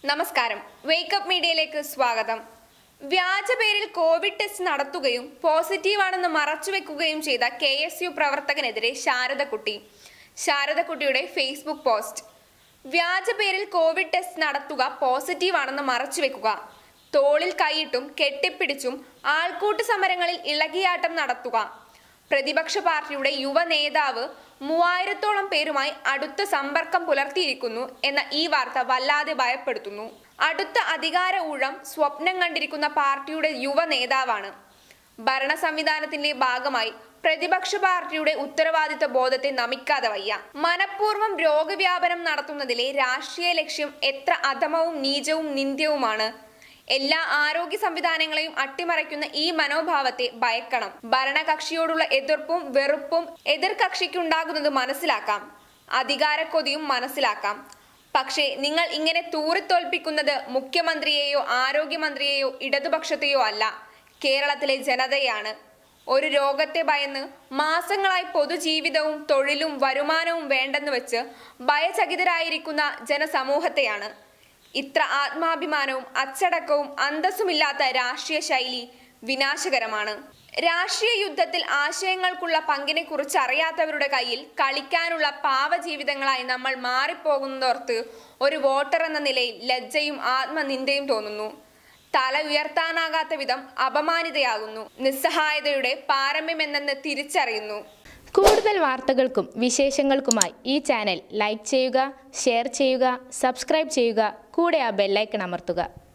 നമസ്കാരം വേക്കപ്പ് മീഡിയയിലേക്ക് സ്വാഗതം വ്യാജ പേരിൽ കോവിഡ് ടെസ്റ്റ് നടത്തുകയും പോസിറ്റീവാണെന്ന് മറച്ചുവെക്കുകയും ചെയ്ത കെ എസ് യു പ്രവർത്തകനെതിരെ ശാരദക്കുട്ടി ശാരദക്കുട്ടിയുടെ ഫേസ്ബുക്ക് പോസ്റ്റ് വ്യാജ പേരിൽ കോവിഡ് ടെസ്റ്റ് നടത്തുക പോസിറ്റീവാണെന്ന് മറച്ചുവെക്കുക തോളിൽ കൈയിട്ടും കെട്ടിപ്പിടിച്ചും ആൾക്കൂട്ട സമരങ്ങളിൽ ഇളകിയാട്ടം നടത്തുക പ്രതിപക്ഷ പാർട്ടിയുടെ യുവ നേതാവ് മൂവായിരത്തോളം പേരുമായി അടുത്ത സമ്പർക്കം പുലർത്തിയിരിക്കുന്നു എന്ന ഈ വാർത്ത വല്ലാതെ ഭയപ്പെടുത്തുന്നു അടുത്ത അധികാര ഊഴം സ്വപ്നം കണ്ടിരിക്കുന്ന പാർട്ടിയുടെ യുവ നേതാവാണ് ഭരണ സംവിധാനത്തിന്റെ ഭാഗമായി പ്രതിപക്ഷ പാർട്ടിയുടെ ഉത്തരവാദിത്ത ബോധത്തെ നമിക്കാതെ വയ്യ മനഃപൂർവ്വം രോഗവ്യാപനം നടത്തുന്നതിലെ രാഷ്ട്രീയ ലക്ഷ്യം എത്ര അധമവും നീചവും നിന്ദ്യവുമാണ് എല്ലാ ആരോഗ്യ സംവിധാനങ്ങളെയും അട്ടിമറിക്കുന്ന ഈ മനോഭാവത്തെ ഭയക്കണം ഭരണകക്ഷിയോടുള്ള എതിർപ്പും വെറുപ്പും എതിർ കക്ഷിക്കുണ്ടാകുന്നത് മനസ്സിലാക്കാം അധികാരക്കൊതിയും മനസ്സിലാക്കാം പക്ഷേ നിങ്ങൾ ഇങ്ങനെ തൂറിത്തോൽപ്പിക്കുന്നത് മുഖ്യമന്ത്രിയെയോ ആരോഗ്യമന്ത്രിയെയോ ഇടതുപക്ഷത്തെയോ അല്ല കേരളത്തിലെ ജനതയാണ് ഒരു രോഗത്തെ ഭയന്ന് മാസങ്ങളായി പൊതുജീവിതവും തൊഴിലും വരുമാനവും വേണ്ടെന്ന് വെച്ച് ഭയചകിതരായിരിക്കുന്ന ജനസമൂഹത്തെയാണ് ഇത്ര ആത്മാഭിമാനവും അച്ചടക്കവും അന്തസ്സുമില്ലാത്ത രാഷ്ട്രീയ ശൈലി വിനാശകരമാണ് രാഷ്ട്രീയ യുദ്ധത്തിൽ ആശയങ്ങൾക്കുള്ള പങ്കിനെ കുറിച്ച് അറിയാത്തവരുടെ കയ്യിൽ കളിക്കാനുള്ള പാവജീവിതങ്ങളായി നമ്മൾ മാറിപ്പോകുന്നതോർത്ത് ഒരു വോട്ടർ എന്ന നിലയിൽ ലജ്ജയും ആത്മനിന്ദയും തോന്നുന്നു തല ഉയർത്താനാകാത്ത വിധം അപമാനിതയാകുന്നു നിസ്സഹായതയുടെ പാരമ്യമെന്നെന്ന് തിരിച്ചറിയുന്നു കൂടുതൽ വാർത്തകൾക്കും വിശേഷങ്ങൾക്കുമായി ഈ ചാനൽ ലൈക്ക് ചെയ്യുക ഷെയർ ചെയ്യുക സബ്സ്ക്രൈബ് ചെയ്യുക കൂടെ ആ ബെല്ലൈക്കൺ അമർത്തുക